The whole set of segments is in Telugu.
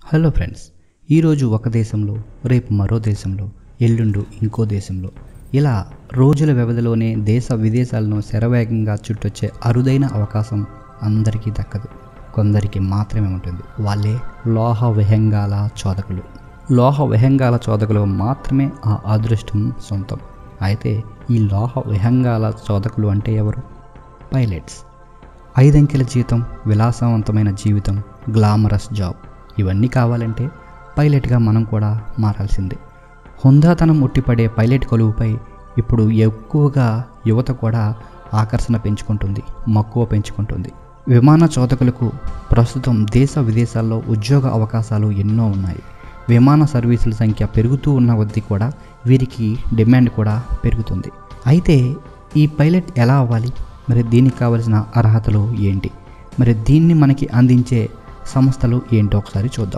హలో ఫ్రెండ్స్ ఈరోజు ఒక దేశంలో రేపు మరో దేశంలో ఎల్లుండు ఇంకో దేశంలో ఇలా రోజుల వ్యవధిలోనే దేశ విదేశాలను శరవేగంగా చుట్టొచ్చే అరుదైన అవకాశం అందరికీ దక్కదు కొందరికి మాత్రమే ఉంటుంది వాళ్ళే లోహ విహంగాల చోదకులు లోహ విహంగాల చోదకులు మాత్రమే ఆ అదృష్టం సొంతం అయితే ఈ లోహ విహంగాల చోదకులు అంటే ఎవరు పైలట్స్ ఐదంకెల జీతం విలాసవంతమైన జీవితం గ్లామరస్ జాబ్ ఇవన్నీ కావాలంటే పైలట్గా మనం కూడా మారాల్సిందే హుందాతనం ఉట్టిపడే పైలట్ కొలువుపై ఇప్పుడు ఎక్కువగా యువత కూడా ఆకర్షణ పెంచుకుంటుంది మక్కువ పెంచుకుంటుంది విమాన చోదకులకు ప్రస్తుతం దేశ విదేశాల్లో ఉద్యోగ అవకాశాలు ఎన్నో ఉన్నాయి విమాన సర్వీసుల సంఖ్య పెరుగుతూ ఉన్న కొద్దీ కూడా వీరికి డిమాండ్ కూడా పెరుగుతుంది అయితే ఈ పైలట్ ఎలా అవ్వాలి మరి దీనికి కావలసిన అర్హతలు ఏంటి మరి దీన్ని మనకి అందించే సంస్థలు ఏంటో ఒకసారి చూద్దాం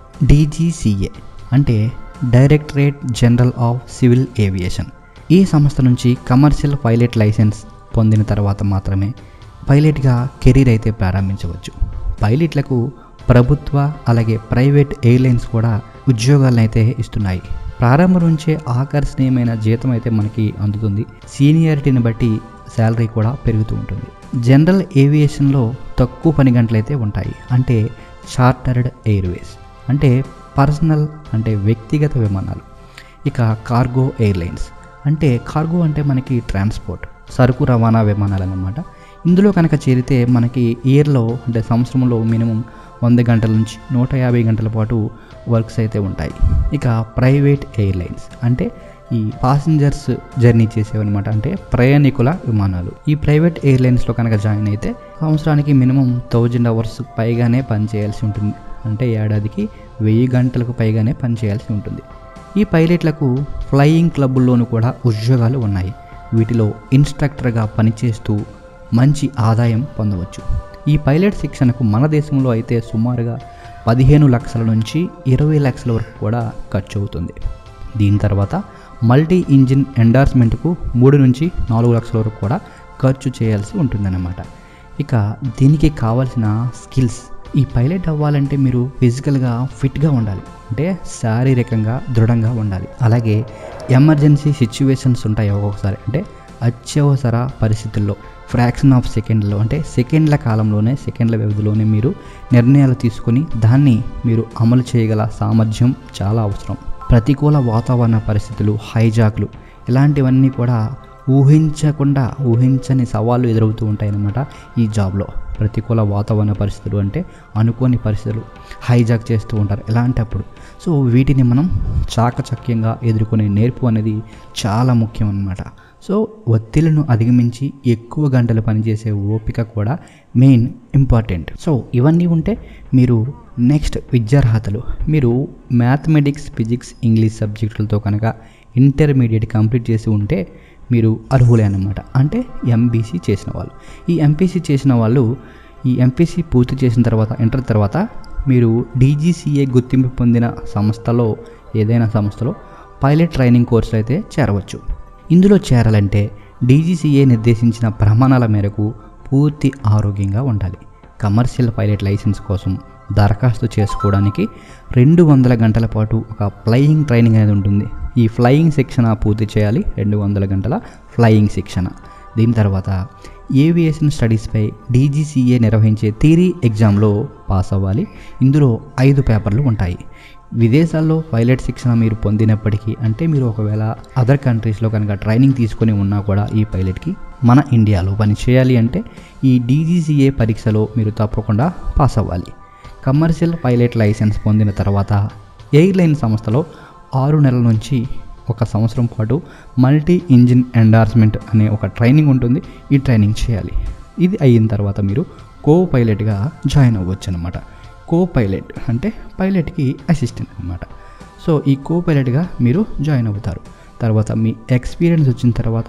డీజీసీఏ అంటే directorate general of civil aviation ఈ సంస్థ నుంచి కమర్షియల్ పైలట్ లైసెన్స్ పొందిన తర్వాత మాత్రమే పైలట్గా కెరీర్ అయితే ప్రారంభించవచ్చు పైలట్లకు ప్రభుత్వ అలాగే ప్రైవేట్ ఎయిర్లైన్స్ కూడా ఉద్యోగాలను అయితే ఇస్తున్నాయి ప్రారంభం నుంచే ఆకర్షణీయమైన జీతం అయితే మనకి అందుతుంది సీనియారిటీని బట్టి శాలరీ కూడా పెరుగుతూ ఉంటుంది జనరల్ ఏవియేషన్లో తక్కువ పని గంటలు అయితే ఉంటాయి అంటే చార్టర్డ్ ఎయిర్వేస్ అంటే పర్సనల్ అంటే వ్యక్తిగత విమానాలు ఇక కార్గో ఎయిర్లైన్స్ అంటే కార్గో అంటే మనకి ట్రాన్స్పోర్ట్ సరుకు రవాణా విమానాలు అన్నమాట ఇందులో కనుక చేరితే మనకి ఇయర్లో అంటే సంవత్సరంలో మినిమం వంద గంటల నుంచి నూట యాభై గంటల పాటు వర్క్స్ అయితే ఉంటాయి ఇక ప్రైవేట్ ఎయిర్లైన్స్ అంటే ఈ పాసింజర్స్ జర్నీ చేసేవన్నమాట అంటే ప్రయాణికుల విమానాలు ఈ ప్రైవేట్ ఎయిర్లైన్స్లో కనుక జాయిన్ అయితే సంవత్సరానికి మినిమం థౌజండ్ అవర్స్ పైగానే పనిచేయాల్సి ఉంటుంది అంటే ఏడాదికి వెయ్యి గంటలకు పైగానే పనిచేయాల్సి ఉంటుంది ఈ పైలట్లకు ఫ్లయింగ్ క్లబ్బుల్లోనూ కూడా ఉద్యోగాలు ఉన్నాయి వీటిలో ఇన్స్ట్రక్టర్గా పనిచేస్తూ మంచి ఆదాయం పొందవచ్చు ఈ పైలట్ శిక్షణకు మన దేశంలో అయితే సుమారుగా పదిహేను లక్షల నుంచి ఇరవై లక్షల వరకు కూడా ఖర్చు అవుతుంది దీని తర్వాత మల్టీ ఇంజిన్ ఎండార్స్మెంట్కు మూడు నుంచి నాలుగు లక్షల వరకు కూడా ఖర్చు చేయాల్సి ఉంటుందన్నమాట ఇక దీనికి కావాల్సిన స్కిల్స్ ఈ పైలట్ అవ్వాలంటే మీరు ఫిజికల్గా ఫిట్గా ఉండాలి అంటే శారీరకంగా దృఢంగా ఉండాలి అలాగే ఎమర్జెన్సీ సిచ్యువేషన్స్ ఉంటాయి ఒక్కొక్కసారి అంటే అత్యవసర పరిస్థితుల్లో ఫ్రాక్షన్ ఆఫ్ సెకండ్లో అంటే సెకండ్ల కాలంలోనే సెకండ్ల వ్యవధిలోనే మీరు నిర్ణయాలు తీసుకొని దాన్ని మీరు అమలు చేయగల సామర్థ్యం చాలా అవసరం ప్రతికూల వాతావరణ పరిస్థితులు హైజాక్లు ఇలాంటివన్నీ కూడా ఊహించకుండా ఊహించని సవాళ్ళు ఎదురవుతూ ఉంటాయన్నమాట ఈ జాబ్లో ప్రతికూల వాతావరణ పరిస్థితులు అంటే అనుకోని పరిస్థితులు హైజాక్ చేస్తూ ఉంటారు ఇలాంటప్పుడు సో వీటిని మనం చాకచక్యంగా ఎదుర్కొనే నేర్పు అనేది చాలా ముఖ్యం అన్నమాట సో ఒత్తిళ్లను అధిగమించి ఎక్కువ గంటలు పనిచేసే ఓపిక కూడా మెయిన్ ఇంపార్టెంట్ సో ఇవన్నీ ఉంటే మీరు నెక్స్ట్ విద్యార్హతలు మీరు మ్యాథమెటిక్స్ ఫిజిక్స్ ఇంగ్లీష్ సబ్జెక్టులతో కనుక ఇంటర్మీడియట్ కంప్లీట్ చేసి ఉంటే మీరు అర్హులే అన్నమాట అంటే ఎంబీసీ చేసిన వాళ్ళు ఈ ఎంపీసీ చేసిన వాళ్ళు ఈ ఎంపీసీ పూర్తి చేసిన తర్వాత ఇంటర్ తర్వాత మీరు డీజీసీఏ గుర్తింపు పొందిన సంస్థలో ఏదైనా సంస్థలో పైలట్ ట్రైనింగ్ కోర్సులు అయితే చేరవచ్చు ఇందులో చేరాలంటే డీజీసీఏ నిర్దేశించిన ప్రమాణాల మేరకు పూర్తి ఆరోగ్యంగా ఉండాలి కమర్షియల్ పైలట్ లైసెన్స్ కోసం దరఖాస్తు చేసుకోవడానికి రెండు వందల గంటల పాటు ఒక ఫ్లయింగ్ ట్రైనింగ్ అనేది ఉంటుంది ఈ ఫ్లయింగ్ శిక్షణ పూర్తి చేయాలి రెండు వందల గంటల ఫ్లయింగ్ శిక్షణ దీని తర్వాత ఏవియేషన్ స్టడీస్పై డీజీసీఏ నిర్వహించే థీరీ ఎగ్జామ్లో పాస్ అవ్వాలి ఇందులో ఐదు పేపర్లు ఉంటాయి విదేశాల్లో పైలట్ శిక్షణ మీరు పొందినప్పటికీ అంటే మీరు ఒకవేళ అదర్ కంట్రీస్లో కనుక ట్రైనింగ్ తీసుకొని ఉన్నా కూడా ఈ పైలట్కి మన ఇండియాలో పని చేయాలి అంటే ఈ డీజీసీఏ పరీక్షలో మీరు తప్పకుండా పాస్ అవ్వాలి కమర్షియల్ పైలట్ లైసెన్స్ పొందిన తర్వాత ఎయిర్లైన్ సంస్థలో ఆరు నెలల నుంచి ఒక సంవత్సరం పాటు మల్టీ ఇంజిన్ ఎండార్స్మెంట్ అనే ఒక ట్రైనింగ్ ఉంటుంది ఈ ట్రైనింగ్ చేయాలి ఇది అయిన తర్వాత మీరు కో పైలట్గా జాయిన్ అవ్వచ్చు అనమాట కో పైలట్ అంటే పైలట్కి అసిస్టెంట్ అనమాట సో ఈ కో పైలట్గా మీరు జాయిన్ అవుతారు తర్వాత మీ ఎక్స్పీరియన్స్ వచ్చిన తర్వాత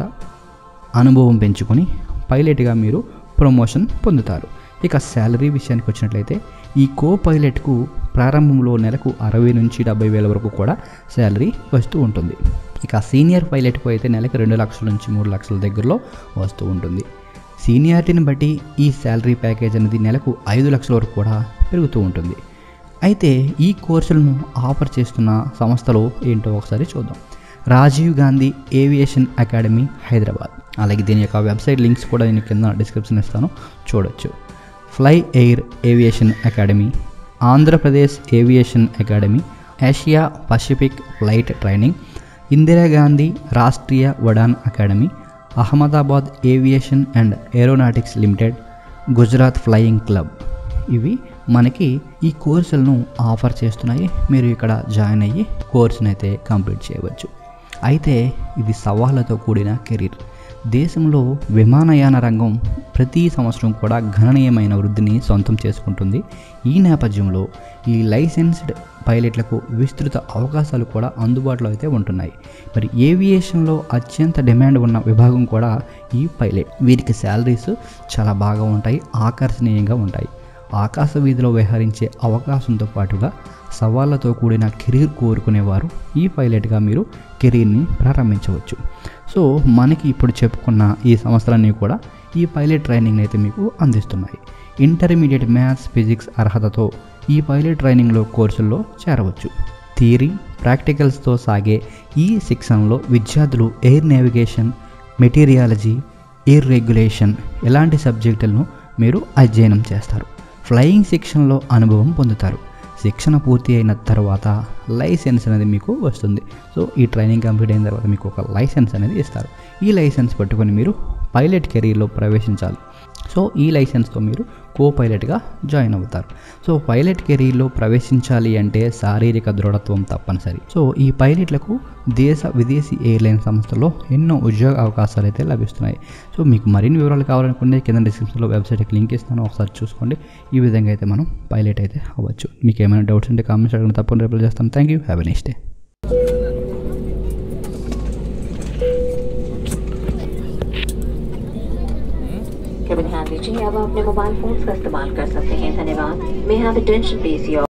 అనుభవం పెంచుకొని పైలట్గా మీరు ప్రమోషన్ పొందుతారు ఇక శాలరీ విషయానికి వచ్చినట్లయితే ఈ కో పైలట్కు ప్రారంభంలో నెలకు అరవై నుంచి డెబ్బై వేల వరకు కూడా శాలరీ వస్తూ ఉంటుంది ఇక సీనియర్ పైలట్కు అయితే నెలకు రెండు లక్షల నుంచి మూడు లక్షల దగ్గరలో వస్తూ ఉంటుంది సీనియారిటీని బట్టి ఈ శాలరీ ప్యాకేజ్ అనేది నెలకు ఐదు లక్షల వరకు కూడా పెరుగుతూ ఉంటుంది అయితే ఈ కోర్సులను ఆఫర్ చేస్తున్న సంస్థలు ఏంటో ఒకసారి చూద్దాం రాజీవ్ గాంధీ ఏవియేషన్ అకాడమీ హైదరాబాద్ అలాగే దీని యొక్క వెబ్సైట్ లింక్స్ కూడా నేను కింద డిస్క్రిప్షన్ ఇస్తాను చూడొచ్చు fly air aviation academy Andhra Pradesh aviation academy Asia Pacific flight training Indira Gandhi Rashtriya Uran academy Ahmedabad aviation and aeronautics limited Gujarat flying club ఇవి మనకి ఈ కోర్సులను ఆఫర్ చేస్తున్నాయి మీరు ఇక్కడ జాయిన్ అయ్యి కోర్సును అయితే కంప్లీట్ చేయవచ్చు అయితే ఇది సవాళ్ళతో కూడిన కెరీర్ దేశంలో విమానయాన రంగం ప్రతి సంవత్సరం కూడా గణనీయమైన వృద్ధిని సొంతం చేసుకుంటుంది ఈ నేపథ్యంలో ఈ లైసెన్స్డ్ పైలట్లకు విస్తృత అవకాశాలు కూడా అందుబాటులో అయితే ఉంటున్నాయి మరి ఏవియేషన్లో అత్యంత డిమాండ్ ఉన్న విభాగం కూడా ఈ పైలట్ వీరికి శాలరీస్ చాలా బాగా ఉంటాయి ఆకర్షణీయంగా ఉంటాయి ఆకాశ వీధిలో విహరించే అవకాశంతో పాటుగా సవాళ్ళతో కూడిన కెరీర్ కోరుకునేవారు ఈ పైలట్గా మీరు కెరీర్ని ప్రారంభించవచ్చు సో మనకి ఇప్పుడు చెప్పుకున్న ఈ సంవత్సరాన్ని కూడా ఈ పైలట్ ట్రైనింగ్ అయితే మీకు అందిస్తున్నాయి ఇంటర్మీడియట్ మ్యాథ్స్ ఫిజిక్స్ అర్హతతో ఈ పైలట్ ట్రైనింగ్లో కోర్సుల్లో చేరవచ్చు థియరీ ప్రాక్టికల్స్తో సాగే ఈ శిక్షణలో విద్యార్థులు air navigation meteorology air regulation ఇలాంటి సబ్జెక్టులను మీరు అధ్యయనం చేస్తారు ఫ్లయింగ్ శిక్షణలో అనుభవం పొందుతారు శిక్షణ పూర్తి అయిన తర్వాత లైసెన్స్ అనేది మీకు వస్తుంది సో ఈ ట్రైనింగ్ కంప్లీట్ అయిన తర్వాత మీకు ఒక లైసెన్స్ అనేది ఇస్తారు ఈ లైసెన్స్ పట్టుకొని మీరు పైలట్ కెరీర్లో ప్రవేశించాలి సో ఈ లైసెన్స్తో మీరు కో పైలట్గా జాయిన్ అవుతారు సో పైలట్ కెరీర్లో ప్రవేశించాలి అంటే శారీరక దృఢత్వం తప్పనిసరి సో ఈ పైలట్లకు దేశ విదేశీ ఎయిర్లైన్ సంస్థల్లో ఎన్నో ఉద్యోగ అవకాశాలు అయితే లభిస్తున్నాయి సో మీకు మరిన్ని వివరాలు కావాలనుకుంటే కింద డిస్క్రిప్షన్లో వెబ్సైట్కి లింక్ ఇస్తాను ఒకసారి చూసుకోండి ఈ విధంగా అయితే మనం పైలట్ అయితే అవ్వచ్చు మీకు ఏమైనా డౌట్స్ ఉంటే కామెంట్స్ అడగండి తప్పకుండా రిప్లై చేస్తాను thank you have a next day केवल ध्यान दीजिए अब अपने मोबाइल फोन का इस्तेमाल कर सकते हैं धन्यवाद may have attention please your